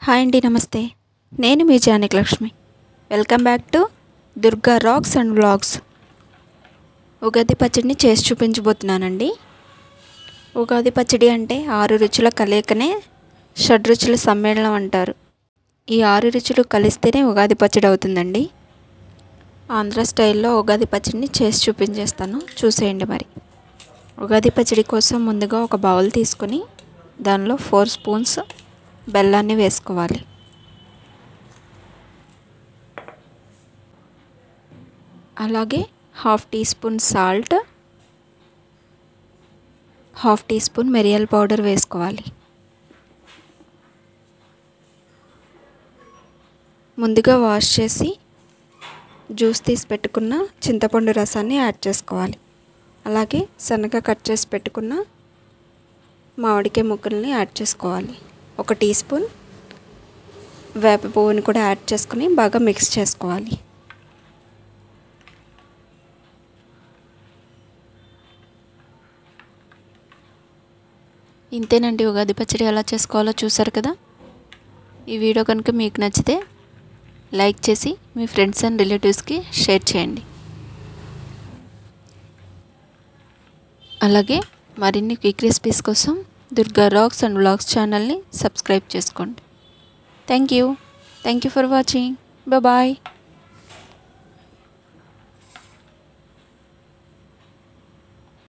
hi అండి నమస్తే నేను మీ Janaki Lakshmi welcome back to Durga rocks and vlogs Ugadi పచ్చడిని చేసి చూపించబోతున్నానండి ఉగాది పచ్చడి అంటే ఆరు రుచుల కలయికనే షడ్రుచుల సమ్మేళనం అంటారు ఈ ఆరు రుచులు కలిస్తేనే ఉగాది పచ్చడి అవుతుందండి ఆంధ్ర స్టైల్లో ఉగాది పచ్చడిని చేసి చూపించేస్తాను చూసేయండి మరి ఉగాది పచ్చడి కోసం ముందుగా ఒక బౌల్ తీసుకొని దానిలో ఫోర్ స్పూన్స్ బెల్లాన్ని వేసుకోవాలి అలాగే half teaspoon salt half teaspoon మిరియాల పౌడర్ వేసుకోవాలి ముందుగా వాష్ చేసి జ్యూస్ తీసి పెట్టుకున్న చింతపండు రసాన్ని యాడ్ చేసుకోవాలి అలాగే సన్నగా కట్ చేసి పెట్టుకున్న మామిడికాయ ముక్కల్ని యాడ్ చేసుకోవాలి ఒక టీ స్పూన్ వేప పువ్వుని కూడా యాడ్ చేసుకుని బాగా మిక్స్ చేసుకోవాలి ఇంతేనండి ఉగాది పచ్చడి ఎలా చేసుకోవాలో చూసారు కదా ఈ వీడియో కనుక మీకు నచ్చితే లైక్ చేసి మీ ఫ్రెండ్స్ అండ్ రిలేటివ్స్కి షేర్ చేయండి అలాగే మరిన్ని క్విక్ రెసిపీస్ కోసం దుర్గా రాక్స్ అండ్ వ్లాగ్స్ ఛానల్ని సబ్స్క్రైబ్ చేసుకోండి thank you thank you for watching bye